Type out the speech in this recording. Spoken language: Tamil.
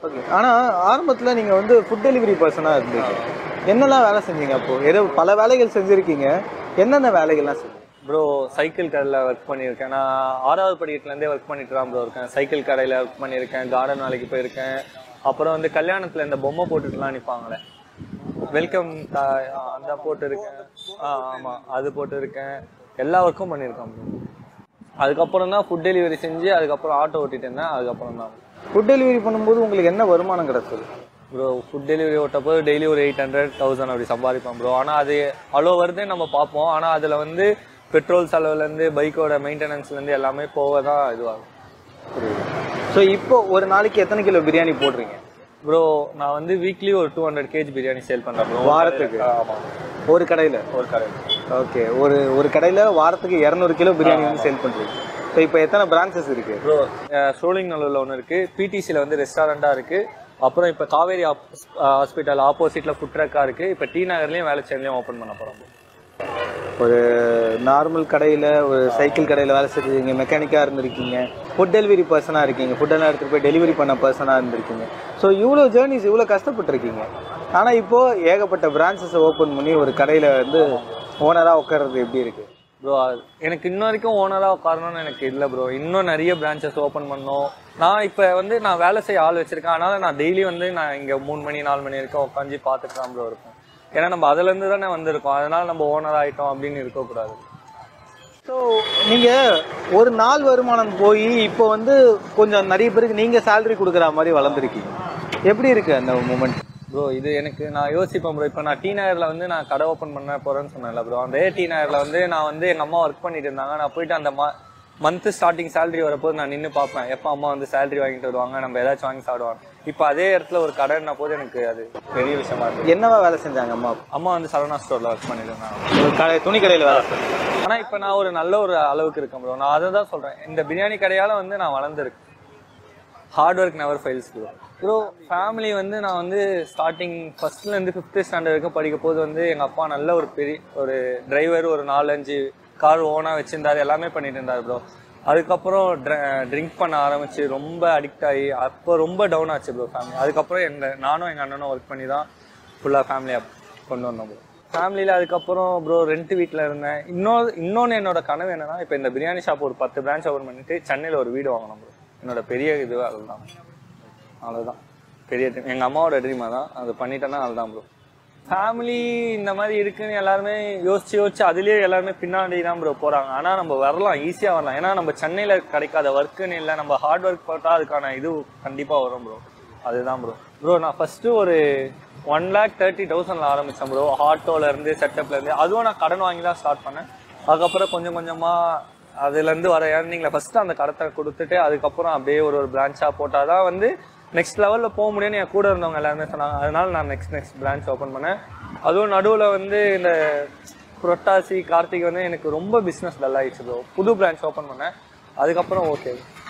ஓகே ஆனா ஆரம்பத்துல நீங்க வந்து ஃபுட் டெலிவரி பர்சனா இருந்தீங்க என்னெல்லாம் வேலை செஞ்சீங்க அப்போ ஏதோ பல வேலைகள் செஞ்சிருக்கீங்க என்னென்ன வேலைகள்லாம் செஞ்சீங்க ப்ரோ சைக்கிள் கடையில் ஒர்க் பண்ணியிருக்கேன் நான் ஆறாவது படிக்கட்டுலேருந்தே ஒர்க் பண்ணிட்டு தான் ப்ரோ இருக்கேன் சைக்கிள் கடையில் ஒர்க் பண்ணியிருக்கேன் கார்டன் வேலைக்கு போயிருக்கேன் அப்புறம் வந்து கல்யாணத்தில் இந்த பொம்மை போட்டுட்டுலாம் நிற்பாங்களே வெல்கம் அந்த போட்டிருக்கேன் ஆ ஆமாம் அது போட்டிருக்கேன் எல்லா ஒர்க்கும் பண்ணியிருக்கேன் ப்ரோ அதுக்கப்புறம் தான் ஃபுட் டெலிவரி செஞ்சு அதுக்கப்புறம் ஆட்டோ ஓட்டிட்டு இருந்தேன் அதுக்கப்புறம் தான் ஃபுட் டெலிவரி பண்ணும்போது உங்களுக்கு என்ன வருமானம் கிடைச்சது ப்ரோ ஃபுட் டெலிவரி ஓட்டப்போ டெய்லி ஒரு எயிட் ஹண்ட்ரட் தௌசண்ட் அப்படி சம்பாதிப்போம் ப்ரோ ஆனால் அது அவ்வளோ வருதுன்னு நம்ம பார்ப்போம் ஆனால் அதில் வந்து பெட்ரோல் செலவுலேருந்து பைக்கோட மெயின்டெனன்ஸ்லேருந்து எல்லாமே போக தான் இதுவாகும் ஸோ இப்போ ஒரு நாளைக்கு எத்தனை கிலோ பிரியாணி போடுறீங்க ப்ரோ நான் வந்து வீக்லி ஒரு two hundred KG biryani sale பண்ணுறேன் ப்ரோ வாரத்துக்கு? ஆமாம் ஒரு கடையில ஒரு கடை ஓகே ஒரு ஒரு கடையில வாரத்துக்கு இரநூறு கிலோ பிரியாணி வந்து சேல் பண்றீங்க ஸோ இப்போ எத்தனை பிரான்ச்சஸ் இருக்கு ப்ரோ சோலிங் நல்லூரில் ஒன்று இருக்குது பிடிசியில் வந்து ரெஸ்டாரண்ட்டாக இருக்குது அப்புறம் இப்போ காவேரி ஹாஸ்பிட்டல் ஆப்போசிட்டில் ஃபுட் ட்ரக்காக இருக்குது இப்போ டி நகர்லேயும் வேலைச்சேன்லையும் ஓப்பன் பண்ண போகிறோம் ஒரு நார்மல் கடையில் ஒரு சைக்கிள் கடையில் வேலை செஞ்சுருக்கீங்க மெக்கானிக்காக இருந்திருக்கீங்க ஃபுட் டெலிவரி பர்சனாக இருக்கீங்க ஃபுட்டெல்லாம் எடுத்துகிட்டு போய் டெலிவரி பண்ண பர்சனாக இருந்திருக்கீங்க ஸோ இவ்வளோ ஜேர்னிஸ் இவ்வளோ கஷ்டப்பட்டிருக்கீங்க ஆனால் இப்போது ஏகப்பட்ட பிரான்ச்சஸை ஓப்பன் பண்ணி ஒரு கடையில் வந்து ஓனராக உட்கார்றது எப்படி இருக்கு ப்ரோ எனக்கு இன்ன வரைக்கும் ஓனராக உட்காரணும்னு எனக்கு இல்லை ப்ரோ இன்னும் நிறைய பிரான்ச்சஸ் ஓப்பன் பண்ணோம் நான் இப்போ வந்து நான் வேலை செய்ய ஆள் வச்சிருக்கேன் அதனால நான் டெய்லி வந்து நான் இங்கே மூணு மணி நாலு மணி வரைக்கும் உட்காந்து பார்த்துட்டு தான் ப்ரோ இருப்பேன் ஏன்னா நம்ம அதுலேருந்து தானே வந்திருக்கோம் அதனால நம்ம ஓனர் ஆகிட்டோம் அப்படின்னு இருக்கக்கூடாது ஸோ நீங்கள் ஒரு நாள் வருமானம் போய் இப்போ வந்து கொஞ்சம் நிறைய பேருக்கு நீங்கள் சேலரி கொடுக்குற மாதிரி வளர்ந்துருக்கீங்க எப்படி இருக்கு அந்த மூமெண்ட் ப்ரோ இது எனக்கு நான் யோசிப்பேன் ப்ரோ இப்போ நான் டி நகரில் வந்து நான் கடை ஓப்பன் பண்ண போகிறேன்னு சொன்னேன்ல ப்ரோ அந்த டி நகரில் வந்து நான் வந்து எங்கள் அம்மா ஒர்க் பண்ணிட்டு இருந்தாங்க நான் போயிட்டு அந்த மா மந்த்து ஸ்டார்டிங் சேலரி வரப்போது நான் நின்று பார்ப்பேன் எப்போ அம்மா வந்து சேலரி வாங்கிட்டு வருவாங்க நம்ம ஏதாச்சும் வாங்கி சாப்பிடுவாங்க இப்போ அதே இடத்துல ஒரு கடைன்னா போது எனக்கு அது பெரிய விஷயமா இருக்கு என்னவா வேலை செஞ்சாங்க அம்மா அம்மா வந்து சரவணா ஸ்டோரில் ஒர்க் பண்ணிட்டு இருந்தாங்க ஒரு கடை துணி கடையில் வேலை செஞ்சாங்க ஆனால் இப்போ நான் ஒரு நல்ல ஒரு அளவுக்கு இருக்கேன் ப்ரோ நான் அதை தான் சொல்கிறேன் இந்த பிரியாணி கடையால் வந்து நான் வளர்ந்துருக்கேன் hard work never fails bro bro family வந்து நான் வந்து ஸ்டார்டிங் ஃபர்ஸ்ட்லேருந்து ஃபிஃப்த்து ஸ்டாண்டர்ட் வரைக்கும் படிக்கும் போது வந்து எங்கள் அப்பா நல்ல ஒரு பெரிய ஒரு டிரைவர் ஒரு நாலஞ்சு கார் ஓனாக வச்சிருந்தாரு எல்லாமே பண்ணிட்டு இருந்தார் ப்ரோ அதுக்கப்புறம் ட்ரிங்க் பண்ண ஆரம்பிச்சு ரொம்ப அடிக்ட் ஆகி அப்போ ரொம்ப டவுன் ஆச்சு ப்ரோ ஃபேமிலி அதுக்கப்புறம் எங்கள் நானும் எங்கள் அண்ணனும் ஒர்க் பண்ணி தான் ஃபுல்லாக ஃபேமிலியாக கொண்டு வந்தோம் ப்ரோ ஃபேமிலியில் அதுக்கப்புறம் ப்ரோ ரெண்ட் வீட்டில் இருந்தேன் இன்னொரு இன்னொன்று என்னோட கனவு என்னன்னா இப்போ இந்த பிரியாணி ஷாப் ஒரு பத்து பிரான்ச் ஓப்பன் பண்ணிட்டு சென்னையில் ஒரு வீடு வாங்கணும் ப்ரோ என்னோட பெரிய இது அதுதான் அவ்வளோதான் பெரிய ட்ரீம் எங்கள் அம்மாவோட ட்ரீம் அதான் அது பண்ணிட்டேன்னா அதுதான் ப்ரோ ஃபேமிலி இந்த மாதிரி இருக்குன்னு எல்லாருமே யோசிச்சு யோசிச்சு அதுலேயே எல்லாருமே பின்னாடி தான் ப்ரோ போகிறாங்க ஆனால் நம்ம வரலாம் ஈஸியாக வரலாம் ஏன்னா நம்ம சென்னையில் கிடைக்காத ஒர்க்குன்னு இல்லை நம்ம ஹார்ட் ஒர்க் போட்டால் அதுக்கான இது கண்டிப்பாக வரும் ப்ரோ அதுதான் ப்ரோ ப்ரோ நான் ஃபஸ்ட்டு ஒரு ஒன் லேக் தேர்ட்டி தௌசண்ட்ல ஆரம்பித்தேன் ப்ரோ ஆட்டோலேருந்து செட்டப்லேருந்து அதுவும் நான் கடன் வாங்கி தான் ஸ்டார்ட் பண்ணேன் அதுக்கப்புறம் கொஞ்சம் கொஞ்சமாக அதுலேருந்து வர ஏர்னிங்கில் ஃபஸ்ட்டு அந்த கடத்தை கொடுத்துட்டு அதுக்கப்புறம் அப்படியே ஒரு ஒரு பிரான்ச்சாக போட்டால் தான் வந்து நெக்ஸ்ட் லெவலில் போக முடியும்னு என் கூட இருந்தவங்க எல்லாருமே சொன்னாங்க அதனால நான் நெக்ஸ்ட் நெக்ஸ்ட் பிரான்ச் ஓப்பன் பண்ணேன் அதுவும் நடுவில் வந்து இந்த புரட்டாசி கார்த்திகை வந்து எனக்கு ரொம்ப பிஸ்னஸ் டல் ஆயிடுச்சு ப்ரோ புது பிரான்ச் ஓப்பன் பண்ணேன் அதுக்கப்புறம் ஓகே